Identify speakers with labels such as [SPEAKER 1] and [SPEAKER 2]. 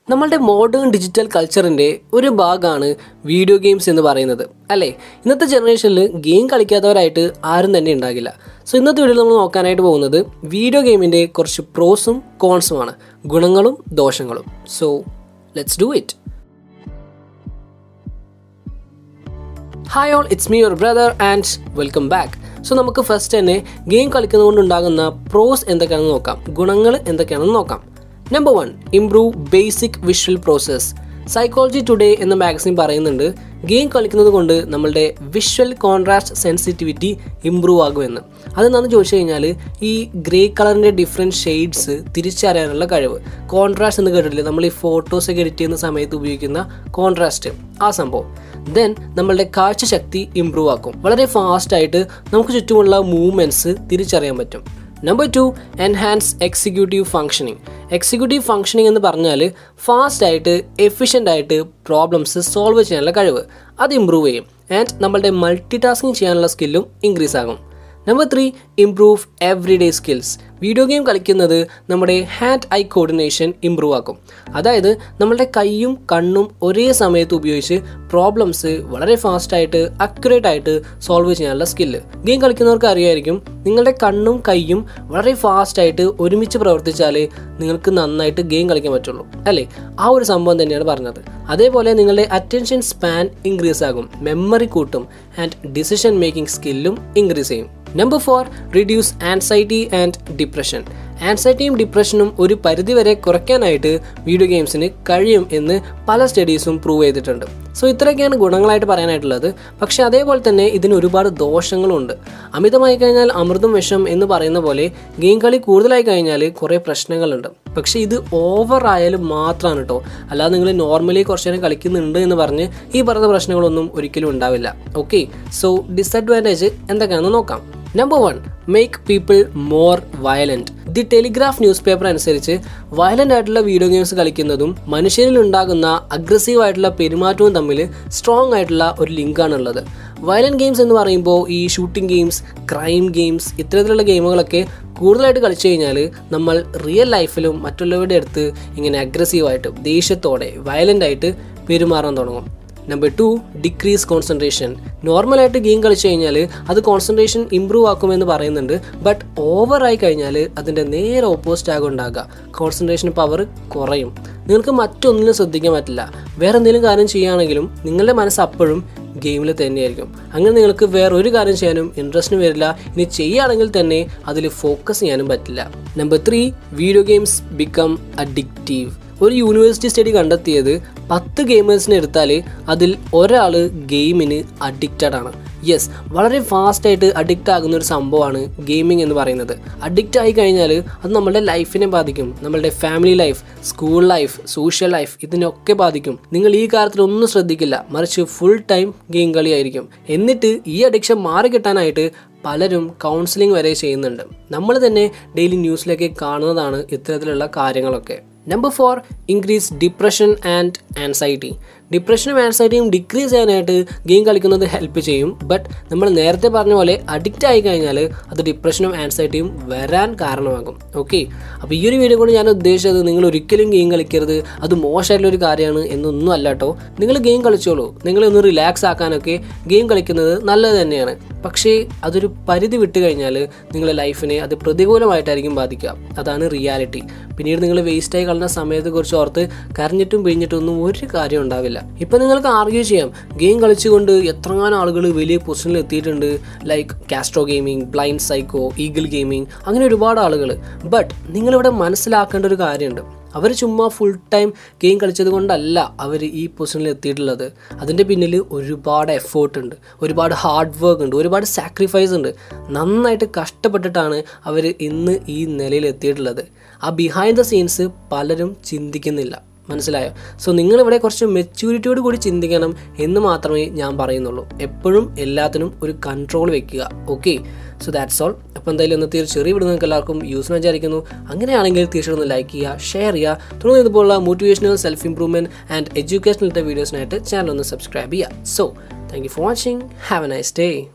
[SPEAKER 1] നമ്മളുടെ modern digital കൾച്ചറിൻ്റെ ഒരു ഭാഗമാണ് വീഡിയോ ഗെയിംസ് എന്ന് പറയുന്നത് അല്ലേ ഇന്നത്തെ ജനറേഷനിൽ ഗെയിം കളിക്കാത്തവരായിട്ട് ആരും തന്നെ ഉണ്ടാകില്ല സോ ഇന്നത്തെ വീഡിയോയിൽ നമ്മൾ നോക്കാനായിട്ട് പോകുന്നത് വീഡിയോ ഗെയിമിൻ്റെ കുറച്ച് പ്രോസും കോൺസുമാണ് ഗുണങ്ങളും ദോഷങ്ങളും so let's do it hi all it's me your brother and welcome back so നമുക്ക് ഫസ്റ്റ് തന്നെ ഗെയിം കളിക്കുന്നതുകൊണ്ട് ഉണ്ടാകുന്ന പ്രോസ് എന്തൊക്കെയാണെന്ന് നോക്കാം ഗുണങ്ങൾ എന്തൊക്കെയാണെന്ന് നോക്കാം number one improve basic visual process psychology today എന്ന മാഗസിൻ പറയുന്നുണ്ട് ഗെയിം കളിക്കുന്നത് കൊണ്ട് നമ്മളുടെ വിഷ്വൽ കോൺട്രാസ്റ്റ് സെൻസിറ്റിവിറ്റി ഇമ്പ്രൂവ് ആകുമെന്ന് അതെന്താണെന്ന് ചോദിച്ചു കഴിഞ്ഞാൽ ഈ ഗ്രേ കളറിൻ്റെ ഡിഫറെൻറ്റ് ഷെയ്ഡ്സ് തിരിച്ചറിയാനുള്ള കഴിവ് കോൺട്രാസ്റ്റ് എന്ന് കേട്ടിട്ടില്ലേ നമ്മൾ ഈ ഫോട്ടോസ് ഒക്കെ എഡിറ്റ് ചെയ്യുന്ന സമയത്ത് ഉപയോഗിക്കുന്ന കോൺട്രാസ്റ്റ് ആ സംഭവം ദെൻ നമ്മളുടെ കാഴ്ചശക്തി ഇമ്പ്രൂവ് ആക്കും വളരെ ഫാസ്റ്റ് ആയിട്ട് നമുക്ക് ചുറ്റുമുള്ള മൂവ്മെൻറ്റ്സ് തിരിച്ചറിയാൻ പറ്റും number two enhance executive functioning executive functioning എന്ന് പറഞ്ഞാൽ ഫാസ്റ്റ് ആയിട്ട് എഫിഷ്യൻ്റ് ആയിട്ട് പ്രോബ്ലംസ് സോൾവ് ചെയ്യാനുള്ള കഴിവ് അത് ഇമ്പ്രൂവ് ചെയ്യും ആൻഡ് നമ്മളുടെ മൾട്ടി ടാസ്കിങ് ചെയ്യാനുള്ള സ്കില്ലും ഇൻക്രീസ് ആകും number three improve every day skills video game കളിക്കുന്നത് നമ്മുടെ ഹാൻഡ് ഐ കോർഡിനേഷൻ ഇമ്പ്രൂവ് ആക്കും അതായത് നമ്മളുടെ കൈയും കണ്ണും ഒരേ സമയത്ത് ഉപയോഗിച്ച് പ്രോബ്ലംസ് വളരെ ഫാസ്റ്റായിട്ട് അക്യുറേറ്റ് ആയിട്ട് സോൾവ് ചെയ്യാനുള്ള സ്കില്ല് ഗെയിം കളിക്കുന്നവർക്ക് അറിയായിരിക്കും നിങ്ങളുടെ കണ്ണും കൈയും വളരെ ഫാസ്റ്റായിട്ട് ഒരുമിച്ച് പ്രവർത്തിച്ചാലേ നിങ്ങൾക്ക് നന്നായിട്ട് ഗെയിം കളിക്കാൻ പറ്റുള്ളൂ അല്ലേ ആ ഒരു സംഭവം തന്നെയാണ് പറഞ്ഞത് അതേപോലെ നിങ്ങളുടെ അറ്റൻഷൻ സ്പാൻ ഇൻക്രീസ് ആകും മെമ്മറി കൂട്ടും ആൻഡ് ഡിസിഷൻ മേക്കിംഗ് സ്കില്ലും ഇൻക്രീസ് ചെയ്യും number four reduce anxiety and depression ആൻസൈറ്റിയും ഡിപ്രഷനും ഒരു പരിധിവരെ കുറയ്ക്കാനായിട്ട് വീഡിയോ ഗെയിംസിന് കഴിയും എന്ന് പല സ്റ്റഡീസും പ്രൂവ് ചെയ്തിട്ടുണ്ട് സോ ഇത്രയൊക്കെയാണ് ഗുണങ്ങളായിട്ട് പറയാനായിട്ടുള്ളത് പക്ഷെ അതേപോലെ തന്നെ ഇതിന് ഒരുപാട് ദോഷങ്ങളുണ്ട് അമിതമായി കഴിഞ്ഞാൽ അമൃതം വിഷം എന്ന് പറയുന്ന പോലെ ഗെയിം കളി കൂടുതലായി കഴിഞ്ഞാൽ കുറേ പ്രശ്നങ്ങളുണ്ട് പക്ഷേ ഇത് ഓവർ ആയാലും മാത്രമാണ് കേട്ടോ അല്ലാതെ നിങ്ങൾ നോർമലി കുറച്ച് നേരം കളിക്കുന്നുണ്ട് എന്ന് പറഞ്ഞ് ഈ പറഞ്ഞ പ്രശ്നങ്ങളൊന്നും ഒരിക്കലും ഉണ്ടാവില്ല ഓക്കെ സോ ഡിസഡ്വാൻറ്റേജ് എന്തൊക്കെയാണെന്ന് നോക്കാം number one make people more violent the Telegraph newspaper അനുസരിച്ച് വയലൻ്റ് ആയിട്ടുള്ള വീഡിയോ ഗെയിംസ് കളിക്കുന്നതും മനുഷ്യരിൽ ഉണ്ടാകുന്ന അഗ്രസീവ് ആയിട്ടുള്ള പെരുമാറ്റവും തമ്മിൽ സ്ട്രോങ് ആയിട്ടുള്ള ഒരു ലിങ്കാണുള്ളത് വയലൻറ്റ് ഗെയിംസ് എന്ന് പറയുമ്പോൾ ഈ ഷൂട്ടിംഗ് ഗെയിംസ് ക്രൈം ഗെയിംസ് ഇത്തരത്തിലുള്ള ഗെയിമുകളൊക്കെ കൂടുതലായിട്ട് കളിച്ചു കഴിഞ്ഞാൽ നമ്മൾ റിയൽ ലൈഫിലും മറ്റുള്ളവരുടെ അടുത്ത് ഇങ്ങനെ അഗ്രസീവായിട്ട് ദേഷ്യത്തോടെ വയലൻ്റ് ആയിട്ട് പെരുമാറാൻ തുടങ്ങും നമ്പർ ടു ഡിക്രീസ് കോൺസെൻട്രേഷൻ നോർമലായിട്ട് ഗെയിം കളിച്ചു കഴിഞ്ഞാൽ അത് കോൺസെൻട്രേഷൻ ഇമ്പ്രൂവ് ആക്കുമെന്ന് പറയുന്നുണ്ട് ബട്ട് ഓവറായി കഴിഞ്ഞാൽ അതിൻ്റെ നേരെ ഓപ്പോസിറ്റ് ആകും ഉണ്ടാകുക കോൺസെൻട്രേഷൻ പവർ കുറയും നിങ്ങൾക്ക് മറ്റൊന്നിനും ശ്രദ്ധിക്കാൻ പറ്റില്ല വേറെ എന്തെങ്കിലും കാര്യം ചെയ്യുകയാണെങ്കിലും നിങ്ങളുടെ മനസ്സ് അപ്പോഴും ഗെയിമിൽ തന്നെയായിരിക്കും അങ്ങനെ നിങ്ങൾക്ക് വേറെ ഒരു കാര്യം ചെയ്യാനും ഇൻട്രസ്റ്റിന് വരില്ല ഇനി ചെയ്യുകയാണെങ്കിൽ തന്നെ അതിൽ ഫോക്കസ് ചെയ്യാനും പറ്റില്ല number three video games become addictive ഒരു യൂണിവേഴ്സിറ്റി സ്റ്റഡി കണ്ടെത്തിയത് പത്ത് ഗെയിമേഴ്സിനെ എടുത്താൽ അതിൽ ഒരാൾ ഗെയിമിന് അഡിക്റ്റഡ് ആണ് യെസ് വളരെ ഫാസ്റ്റായിട്ട് അഡിക്റ്റ് ആകുന്ന ഒരു സംഭവമാണ് ഗെയിമിംഗ് എന്ന് പറയുന്നത് അഡിക്റ്റ് ആയി കഴിഞ്ഞാൽ അത് നമ്മളുടെ ലൈഫിനെ ബാധിക്കും നമ്മളുടെ family life school life social life ഇതിനൊക്കെ ബാധിക്കും നിങ്ങൾ ഈ കാര്യത്തിൽ ഒന്നും ശ്രദ്ധിക്കില്ല മറിച്ച് ഫുൾ ടൈം ഗെയിം കളിയായിരിക്കും എന്നിട്ട് ഈ അഡിക്ഷൻ മാറി കിട്ടാനായിട്ട് പലരും കൗൺസിലിംഗ് വരെ ചെയ്യുന്നുണ്ട് നമ്മൾ തന്നെ ഡെയിലി ന്യൂസിലൊക്കെ കാണുന്നതാണ് ഇത്തരത്തിലുള്ള കാര്യങ്ങളൊക്കെ number four increase depression and anxiety ഡിപ്രഷനും ആൻസൈറ്റിയും ഡിക്രീസ് ചെയ്യാനായിട്ട് ഗെയിം കളിക്കുന്നത് ഹെൽപ്പ് ചെയ്യും ബട്ട് നമ്മൾ നേരത്തെ പറഞ്ഞ പോലെ അഡിക്റ്റ് ആയി കഴിഞ്ഞാൽ അത് ഡിപ്രഷനും ആൻസൈറ്റിയും വരാൻ കാരണമാകും ഓക്കെ അപ്പോൾ ഈ ഒരു വീഡിയോ കൊണ്ട് ഞാൻ ഉദ്ദേശിച്ചത് നിങ്ങൾ ഒരിക്കലും ഗെയിം കളിക്കരുത് അത് മോശമായിട്ടുള്ള ഒരു കാര്യമാണ് എന്നൊന്നും അല്ല കേട്ടോ നിങ്ങൾ ഗെയിം കളിച്ചോളൂ നിങ്ങളൊന്ന് റിലാക്സ് ആക്കാനൊക്കെ ഗെയിം കളിക്കുന്നത് നല്ലത് തന്നെയാണ് പക്ഷേ അതൊരു പരിധി വിട്ട് കഴിഞ്ഞാൽ നിങ്ങളുടെ ലൈഫിനെ അത് പ്രതികൂലമായിട്ടായിരിക്കും ബാധിക്കുക അതാണ് റിയാലിറ്റി പിന്നീട് നിങ്ങൾ വേസ്റ്റായി കളഞ്ഞ സമയത്തെ കുറിച്ച് ഓർത്ത് കരഞ്ഞിട്ടും പിഴിഞ്ഞിട്ടും ഒന്നും ഒരു കാര്യം ഉണ്ടാവില്ല ഇപ്പം നിങ്ങൾക്ക് ആർഗ്യൂ ചെയ്യാം ഗെയിം കളിച്ചുകൊണ്ട് എത്രങ്ങാനും ആളുകൾ വലിയ പൊസിഷനിൽ എത്തിയിട്ടുണ്ട് like Castro gaming blind psycho eagle gaming അങ്ങനെ ഒരുപാട് ആളുകൾ ബട്ട് നിങ്ങളിവിടെ മനസ്സിലാക്കേണ്ട ഒരു കാര്യമുണ്ട് അവർ ചുമ്മാ ഫുൾ ടൈം ഗെയിം കളിച്ചത് കൊണ്ടല്ല അവർ ഈ പൊസിഷനിൽ എത്തിയിട്ടുള്ളത് അതിൻ്റെ പിന്നിൽ ഒരുപാട് എഫേർട്ട് ഉണ്ട് ഒരുപാട് ഹാർഡ് വർക്ക് ഉണ്ട് ഒരുപാട് സാക്രിഫൈസ് ഉണ്ട് നന്നായിട്ട് കഷ്ടപ്പെട്ടിട്ടാണ് അവർ ഇന്ന് ഈ നിലയിൽ എത്തിയിട്ടുള്ളത് ആ ബിഹൈൻഡ് ദ സീൻസ് പലരും ചിന്തിക്കുന്നില്ല മനസ്സിലായോ സോ നിങ്ങളിവിടെ കുറച്ച് മെച്യൂരിറ്റിയോട് കൂടി ചിന്തിക്കണം എന്ന് മാത്രമേ ഞാൻ പറയുന്നുള്ളൂ എപ്പോഴും എല്ലാത്തിനും ഒരു കൺട്രോൾ വെക്കുക ഓക്കെ സോ ദാറ്റ്സ് ഓൾ അപ്പോൾ എന്തായാലും ഇന്നത്തെ ഒരു ചെറിയ വീഡിയോ നിങ്ങൾക്ക് എല്ലാവർക്കും യൂസ് വിചാരിക്കുന്നു അങ്ങനെയാണെങ്കിൽ തീർച്ചയായിട്ടും ഒന്ന് ലൈക്ക് ചെയ്യുക ഷെയർ ചെയ്യുക തുടർന്ന് ഇതുപോലുള്ള motivational self improvement and educational വീഡിയോസിനായിട്ട് ചാനൽ ഒന്ന് സബ്സ്ക്രൈബ് ചെയ്യുക so thank you for watching have a nice day